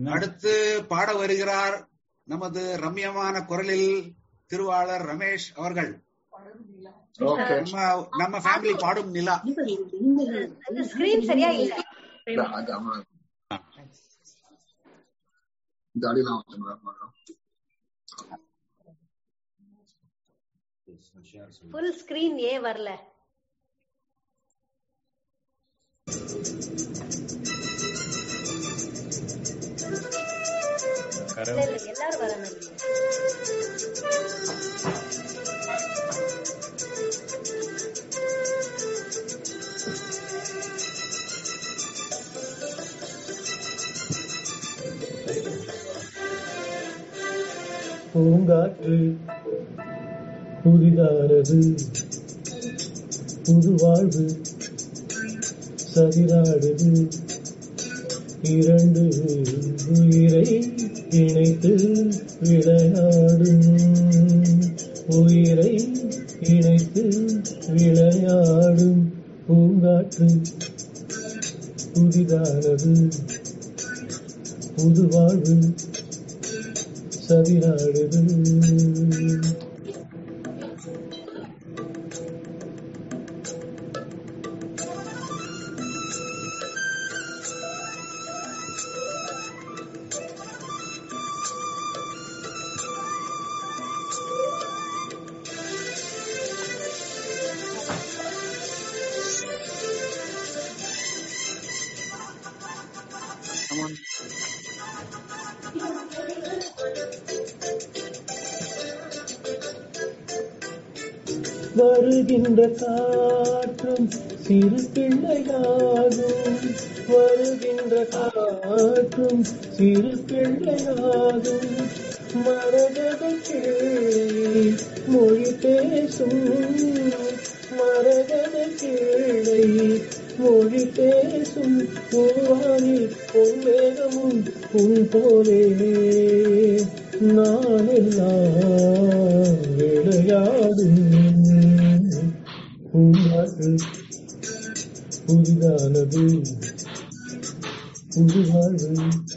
அடுத்து பாட வருகிறார் நமது ரம்யமான குரலில் திருவாளர் ரமேஷ் அவர்கள் ஓகே நம்ம நம்ம ஃபேமிலி பாடும் நிலா அந்த ஸ்கிரீன் சரியா இல்ல இல்ல அது அவன் இந்த அடிலாம் வச்சுருந்தா ஃபுல் ஸ்கிரீன் ஏன் வரல இல்ல இல்ல எல்லாரும் வரணும் பூங்காற்று புதிதானது புது வாழ்வு சதிராடுது இரண்டு உயிரை இணைத்து விளையாடும் உயிரை இணைத்து விளையாடும் பூங்காற்று புதிதானது புது வாழ்வு சதிராடுது வருகின்ற காற்றும் சிறு பிள்ளையாகும் வருகின்ற காற்றும் சிறு பிள்ளையாகும் மரகத கேளை மொழி பேசும் மரகத கேளை மொழி பேசும் பூவானில் பொன்மேகமும் உன் போலே நான் எல்லாம் விளையாடும் பூங்காற்று புதிதானது புது வாழ்வு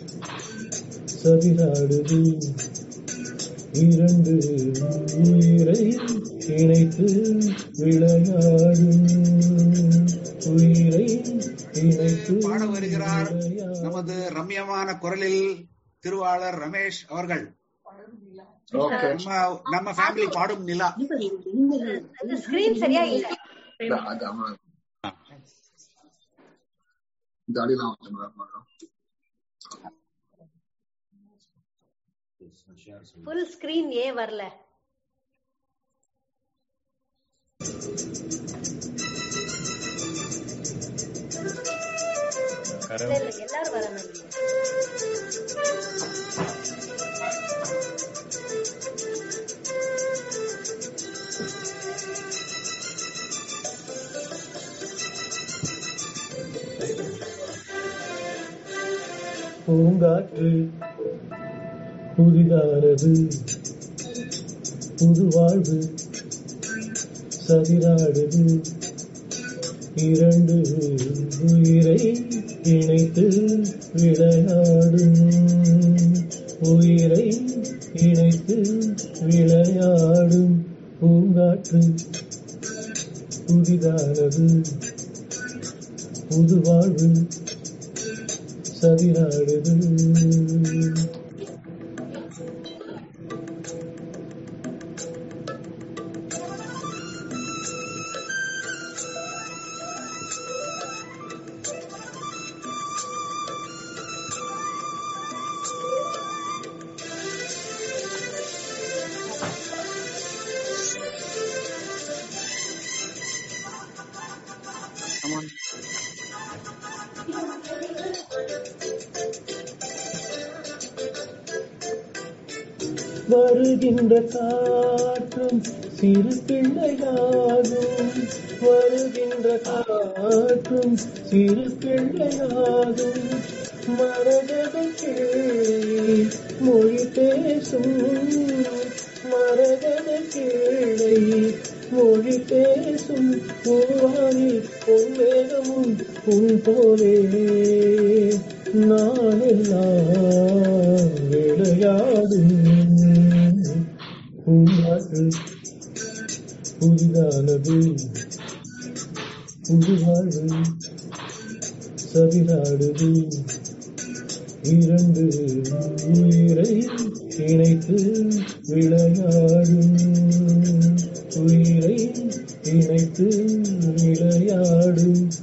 சதிராடுது இரண்டு உயிரை இணைத்து விளையாடும் உயிரை இணைத்து பாட வருகிறார் விளையாடும் நமது ரம்யமான குரலில் திருவாளர் ரமேஷ் அவர்கள் ஓகே நம்ம நம்ம ஃபேமிலி பாடும் நிலா அந்த ஸ்கிரீன் சரியா இல்ல இல்ல அது அவன் இந்த அடிலாம் வச்சுருந்தா ஃபுல் ஸ்கிரீன் ஏன் வரல இல்ல இல்ல எல்லாரும் வரணும் பூங்காற்று புதிதானது புது வாழ்வு சதிராடுது இரண்டு உயிரை இணைத்து விளையாடும் உயிரை இணைத்து விளையாடும் பூங்காற்று புதிதானது புது வாழ்வு சதிராடுது வருகின்ற காற்றும் சிறு பிள்ளையாகும் வருகின்ற காற்றும் சிறு பிள்ளையாகும் மரகத கேளை மொழி பேசும் மரகத கேளை மொழி பேசும் பூவானில் பொன்மேகமும் உன் போலே நான் எல்லாம் வாழ்வு புதிதானது புது வாழ்வு சதிராடுது இரண்டு உயிரை இணைத்து விளையாடும் உயிரை இணைத்து விளையாடும்